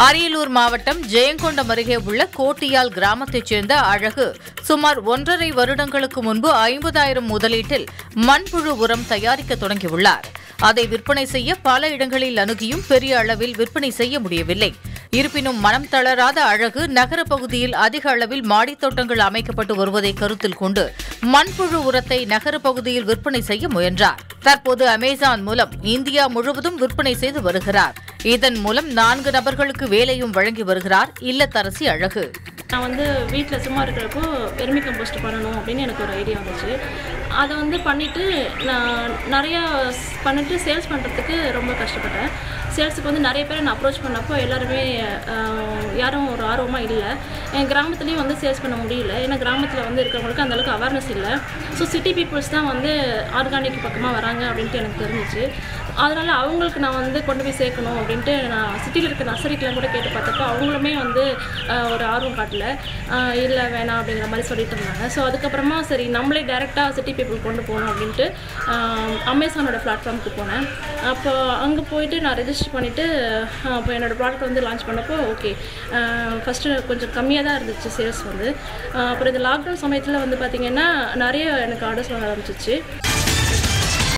அரியலூர் மாவட்டம் ஜெயங்கொண்டம் அருகே உள்ள கோட்டியால் கிராமத்தைச் சேர்ந்த அழகு சுமார் ஒன்றரை வருடங்களுக்கு முன்பு ஐம்பதாயிரம் முதலீட்டில் மண்புழு உரம் தயாரிக்க தொடங்கியுள்ளார் அதை விற்பனை செய்ய பல இடங்களில் அணுகியும் பெரிய அளவில் விற்பனை செய்ய முடியவில்லை இருப்பினும் மனம் தளராத அழகு நகர பகுதியில் அதிக அளவில் மாடித் தோட்டங்கள் அமைக்கப்பட்டு வருவதை கருத்தில் கொண்டு மண்புழு உரத்தை நகர பகுதியில் விற்பனை செய்ய முயன்றார் தற்போது அமேசான் மூலம் இந்தியா முழுவதும் விற்பனை செய்து வருகிறார் இதன் மூலம் நான்கு நபர்களுக்கு வேலையும் வழங்கி வருகிறார் இல்லத்தரசி அழகு நான் வந்து வீட்டில் சும்மா இருக்கிறப்போ வெர்மி கம்போஸ்ட் பண்ணணும் அப்படின்னு எனக்கு ஒரு ஐடியா வந்துச்சு அதை வந்து பண்ணிவிட்டு நான் நிறையா ஸ்- பண்ணிட்டு சேல்ஸ் பண்ணுறதுக்கு ரொம்ப கஷ்டப்பட்டேன் சேல்ஸுக்கு வந்து நிறைய பேர் நான் அப்ரோச் பண்ணப்போ எல்லாருமே ஆஹ், யாரும் ஒரு ஆர்வமாக இல்லை என் கிராமத்துலேயும் வந்து சேல்ஸ் பண்ண முடியல ஏன்னா கிராமத்தில் வந்து இருக்கிறவங்களுக்கு அந்த அளவுக்கு அவேர்னஸ் இல்லை ஸோ சிட்டி பீப்புள்ஸ் தான் வந்து ஆர்கானிக் பக்கமாக வராங்க அப்படின்ட்டு எனக்கு தெரிஞ்சிச்சு அதனால் அவங்களுக்கு நான் வந்து கொண்டு போய் சேர்க்கணும் அப்படின்ட்டு நான் சிட்டியில் இருக்க நர்சரிக்கெலாம் கூட கேட்டு பார்த்தப்போ அவங்களுமே வந்து ஆஹ், ஒரு ஆர்வம் காட்டல இல்லை வேணாம் அப்படிங்கிற மாதிரி சொல்லிட்டு இருந்தாங்க ஸோ அதுக்கப்புறமா சரி நம்மளே டேரெக்டாக சிட்டி பீப்புள் கொண்டு போகணும் அப்படின்ட்டு ஆஹ், அமேசானோட பிளாட்ஃபார்முக்கு போனேன் அப்போ அங்கே போயிட்டு நான் ரெஜிஸ்டர் பண்ணிவிட்டு அப்போ என்னோடய ப்ராடக்ட் வந்து லான்ச் பண்ணப்போ ஓகே ஃபஸ்ட்டு கொஞ்சம் கம்மியாக தான் இருந்துச்சு சேல்ஸ் வந்து ஆஹ், அப்புறம் இந்த லாக்டவுன் சமயத்தில் வந்து பார்த்திங்கன்னா நிறைய எனக்கு ஆர்டர்ஸ் வர ஆரம்பிச்சிச்சு